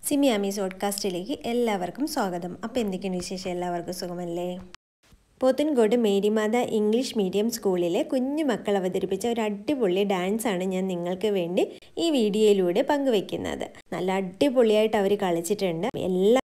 സിമി ആമീസ് പോഡ്കാസ്റ്റിലേക്ക് എല്ലാവർക്കും സ്വാഗതം അപ്പോൾ എന്തൊക്കെയാണ് വിശേഷം എല്ലാവർക്കും സുഖമല്ലേ പോത്തൻകോട് മേരിമാത ഇംഗ്ലീഷ് മീഡിയം സ്കൂളിലെ കുഞ്ഞു മക്കൾ അവതരിപ്പിച്ച ഒരു അടിപൊളി ഡാൻസാണ് ഞാൻ നിങ്ങൾക്ക് വേണ്ടി ഈ വീഡിയോയിലൂടെ പങ്കുവെക്കുന്നത് നല്ല അടിപൊളിയായിട്ട് അവർ കളിച്ചിട്ടുണ്ട് എല്ലാ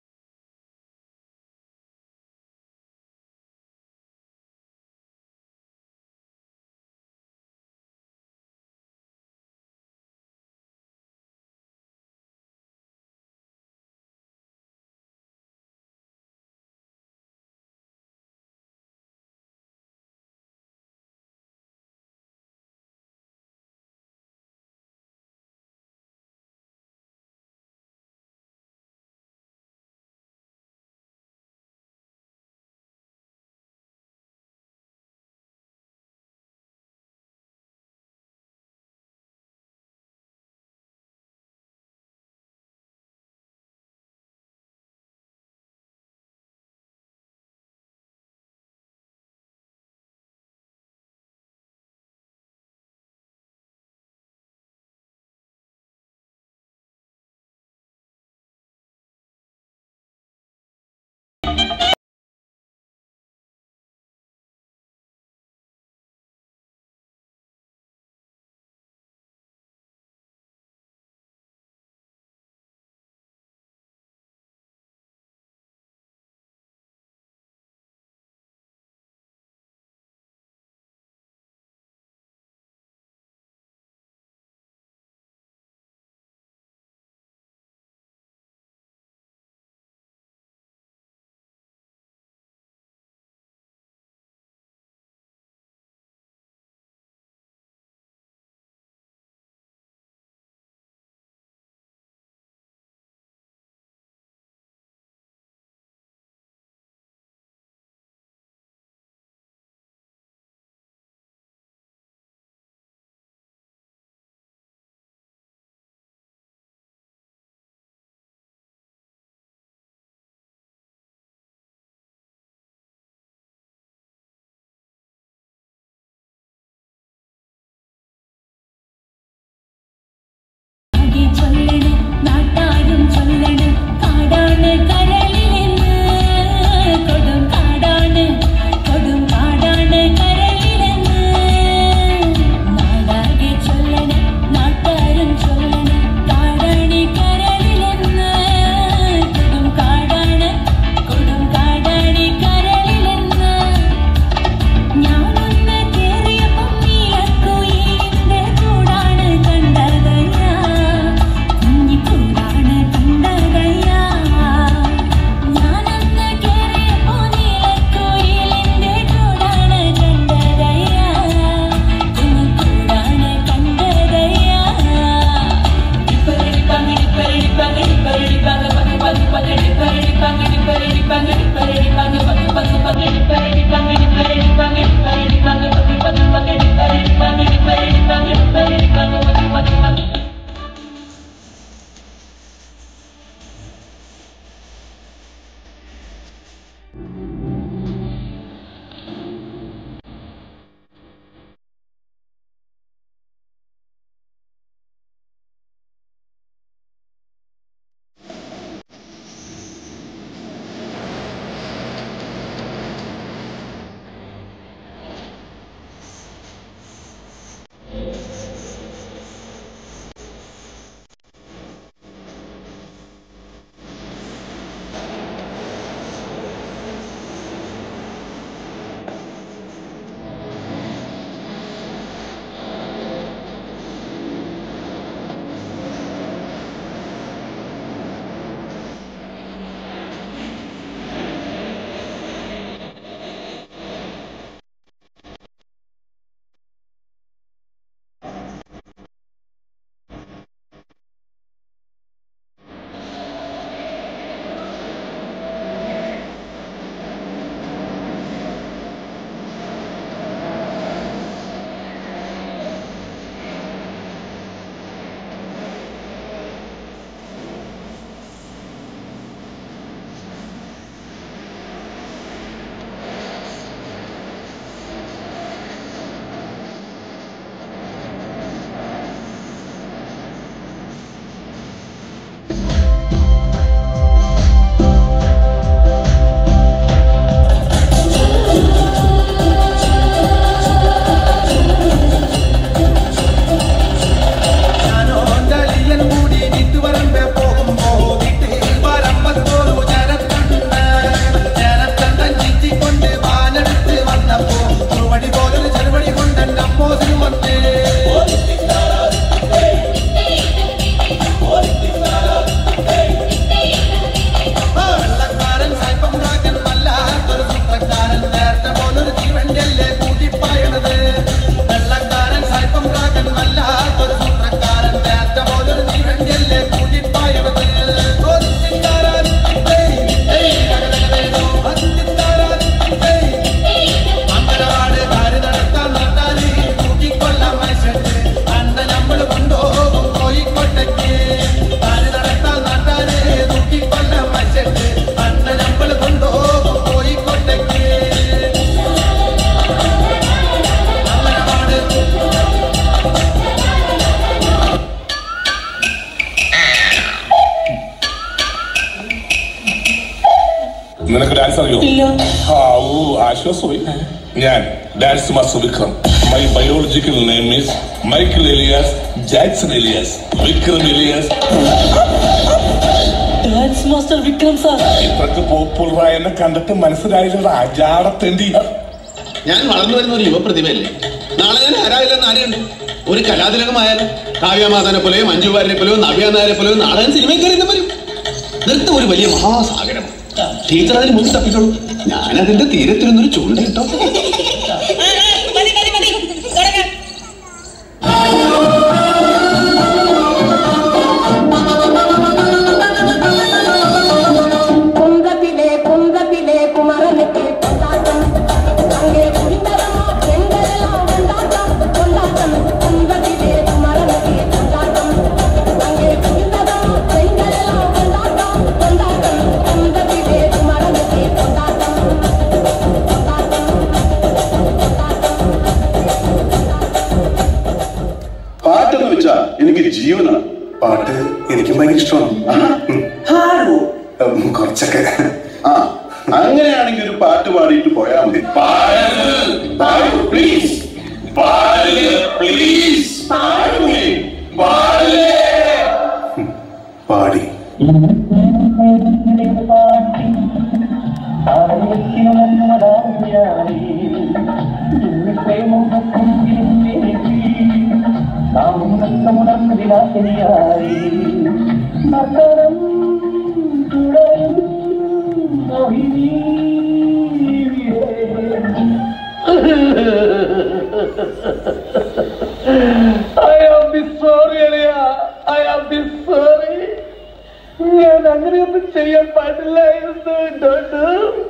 ആകെ ചൊല്ലണ് നാട്ടാരും ചൊല്ലണ് കാടാണ് കരളിലെന്ന് കൊടും കാടാണ് കൊടും കാടാണ് കരളിലെന്ന് നാടാകെ ചൊല്ലണ് നാട്ടാരും ചൊല്ലണ് കാടാണ് കരളിലെന്ന് കൊടും കാടാണ് കൊടും കാടാണ് കരളിലെന്ന് ഞാനൊന്ന് കേറിയപ്പം നീലക്കുയിലിന്റെ കൂടാണ് കണ്ടതയ്യ കുഞ്ഞിക്കൂടാണ് കണ്ടതയ്യ ഞാനൊന്ന് കേറിയപ്പോ നീലക്കുയിലിന്റെ കൂടാണ് കണ്ടതയ്യ കുഞ്ഞിക്കൂടാണ് കണ്ടതയ്യ നിനക്ക് ഡാൻസ് അറിയോ ഇല്ല ആ ഓ ആശ്വാസമായി ഞാൻ dance master Vikram my biological name is Michael alias Jackson alias Vikram alias dance master Vikram sir ഇത്രക്ക് പോപ്പുലറായ എന്നെ കണ്ടിട്ട് മനസ്സിലായില്ല അജാടത്തേണ്ടി ഞാൻ വളർന്നു വരുന്ന ഒരു യുവപ്രതിഭയല്ലേ നാളെ ഞാൻ ആരായില്ലെന്ന് ആരെയുണ്ട് ഒരു കലാതിലകമായാലും കാവ്യമാധവനെ പോലെയോ മഞ്ജു വാര്യനെ പോലെയോ നവ്യ നായരെ പോലെയോ നാളെ ഞാൻ സിനിമയിൽ കയറി വരും നൃത്തം ഒരു വലിയ മഹാസാഗരം ടീച്ചർ അതിന് മുന്നിൽ തപ്പിക്കോളൂ ഞാൻ അതിന്റെ തീരത്തിരുന്നൊരു ചൂണ്ടിട്ടോ മതി മതി മതി തുടങ്ങാം കുന്തത്തിലെ കുന്തത്തിലെ കുമരനൊക്കെ കൊണ്ടാട്ടം അങ്ങേ കുടിത്തരമോ ചെങ്കലോ കൊണ്ടാട്ടം കൊണ്ടാട്ടം കുന്തത്തിലെ കുമരനൊക്കെ കൊണ്ടാട്ടം അങ്ങേ കുടിത്തരമോ ചെങ്കലോ കൊണ്ടാട്ടം കൊണ്ടാട്ടം കുന്തത്തിലെ കുമരനൊക്കെ കൊണ്ടാട്ടം പാട്ടെന്ന് വെച്ചാ എനിക്ക് ജീവനാണ് പാട്ട് എനിക്ക് ഭയങ്കര ഇഷ്ടമാണ് ഉം, കുറച്ചൊക്കെ ആ അങ്ങനെയാണെങ്കിൽ ഒരു പാട്ട് പാടിയിട്ട് പോയാ മതി പ്ലീസ് പ്ലീസ് പാടി I am be sorry, അളിയ. I am be sorry. ഞാൻ അങ്ങനെയൊന്നും ചെയ്യാൻ പാടില്ലായിരുന്നു ഡോണ്ട്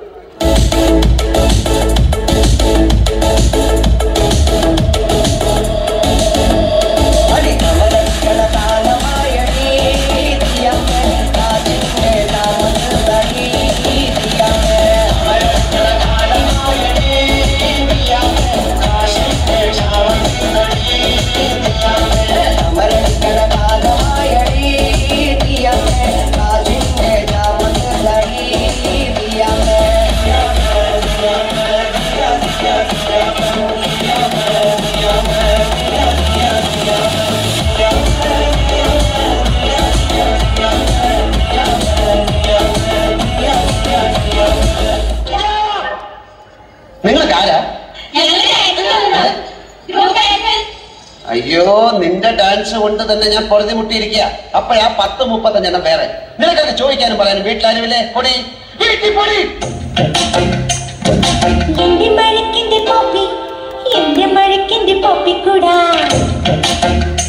നിങ്ങൾക്ക് ആരാ അയ്യോ നിന്റെ ഡാൻസ് കൊണ്ട് തന്നെ ഞാൻ പൊറുതി മുട്ടിയിരിക്കുക അപ്പോഴാ പത്ത് മുപ്പത്തഞ്ചെണ്ണം വേറെ നിനക്കൊക്കെ ചോദിക്കാനും പറയാനും വീട്ടിലാരുമില്ലേ പൊടി വീട്ടിൽ പൊടി എന്റെ മഴക്കിന്റെ പോപ്പി എന്റെ മഴക്കിന്റെ പോപ്പിക്കൂടാ